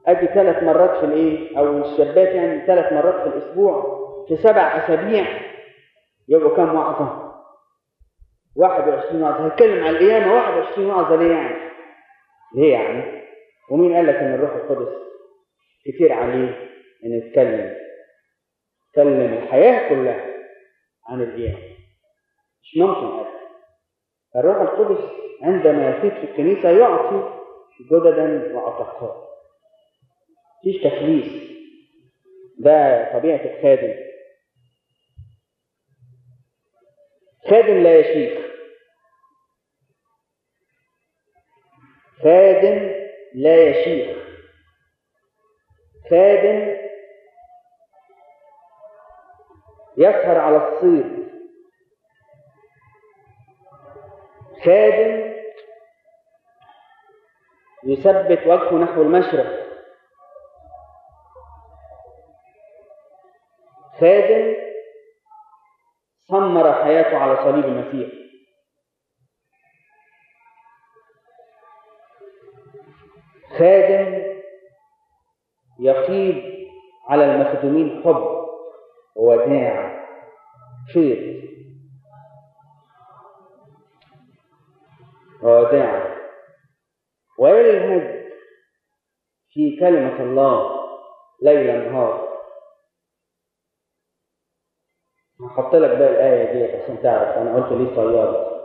أجي ثلاث مرات في الإيه أو الشابات يعني ثلاث مرات في الأسبوع في سبع أسابيع يبقوا كام وعظة؟ 21 وعظة هتكلم على القيامة 21 وعظة ليه يعني؟ ليه يعني؟ ومين قال لك إن الروح القدس كتير عليه إن يتكلم يتكلم الحياة كلها عن القيامة مش ممكن أبدا الروح القدس عندما يفيد في الكنيسة يعطي جددا وعطاءات مفيش تخليص ده طبيعة الخادم خادم لا يشيخ خادم لا يشيخ خادم يسهر على الصيد خادم يثبت وجهه نحو المشرق خادم سمر حياته على صليب المسيح خادم يقيد على المخدومين حب ووداع خير وداع ويلهج في كلمة الله ليل نهار هحط لك بقى الآية دي عشان تعرف أنا قلت ليه صياد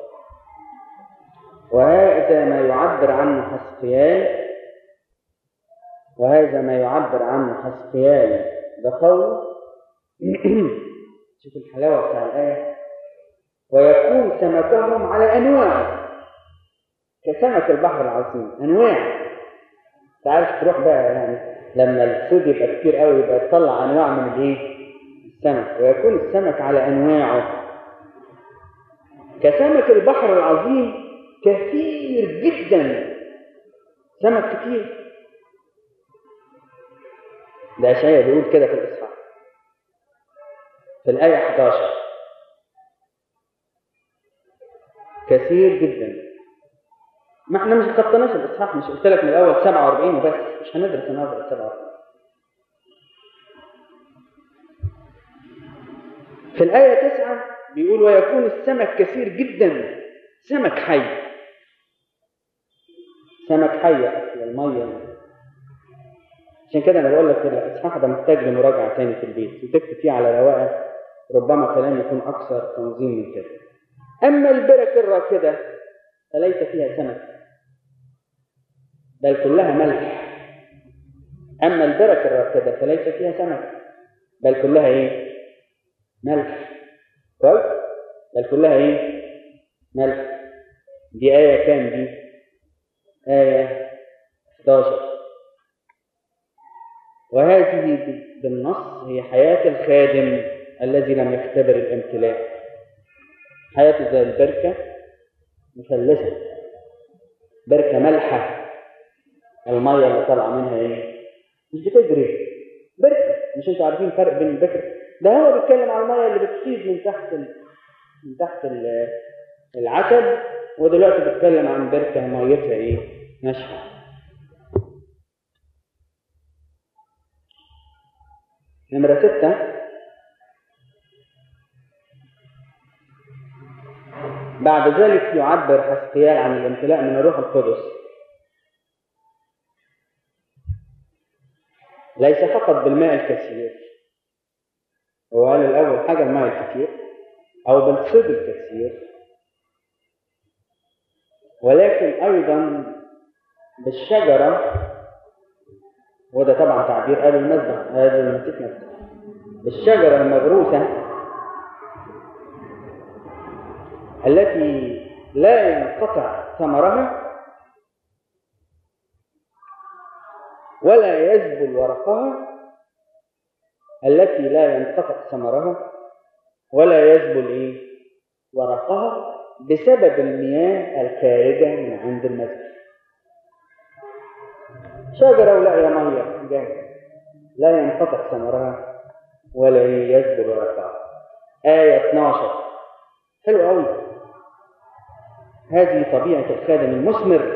وهذا ما يعبر عنه حسقيال وهذا ما يعبر عنه حسقيال ده قول شوف الحلاوة بتاع الآية ويكون سمكهم على أنواع كسمك البحر العظيم أنواع تعرف تروح بقى يعني لما الصيد يبقى كتير قوي يبقى تطلع أنواع من الإيه؟ السمك ويكون السمك على أنواعه كسمك البحر العظيم كثير جدا سمك كتير ده أشعياء بيقول كده في الإصحاح في الآية 11 كثير جدا ما احنا مش خطناش الإصحاح مش قلت لك من الأول 47 وبس مش هندرس النهارده 47 في الآية 9 بيقول ويكون السمك كثير جدا سمك حي سمك حي أصل المية عشان كده أنا بقول لك الإصحاح ده محتاج لمراجعة تاني في البيت وتكتب فيه على رواقة ربما كلام يكون أكثر تنظيم من كده أما البرك الراكدة فليس فيها سمك بل كلها ملح أما البرك الراكدة فليس فيها سمك بل كلها إيه؟ ملح كويس بل كلها ايه ملح دي آية كام دي آية 11 وهذه بالنص هي حياة الخادم الذي لم يختبر الامتلاء حياته زي البركة مثلثة بركة ملحة المية اللي طالعة منها ايه مش بتجري بركة مش انتوا عارفين الفرق بين البركة ده هو بيتكلم على الميه اللي بتفيض من تحت ال... من تحت ال... العتب ودلوقتي بيتكلم عن بركه ميتها ايه؟ ناشفه. نمرة ستة بعد ذلك يعبر حسقيال عن الامتلاء من الروح القدس ليس فقط بالماء الكثير هو قال الأول حاجة الماء الكثير أو بالصيد الكثير ولكن أيضا بالشجرة وده طبعا تعبير قال المذبح هذا المسيح نفسه بالشجرة المغروسة التي لا ينقطع ثمرها ولا يذبل ورقها التي لا ينقطع ثمرها ولا يذبل ايه ورقها بسبب المياه الخارجة من عند المسجد شجرة ولا يا مية جاهزة لا ينقطع ثمرها ولا يذبل ورقها آية 12 حلو قوي هذه طبيعة الخادم المثمر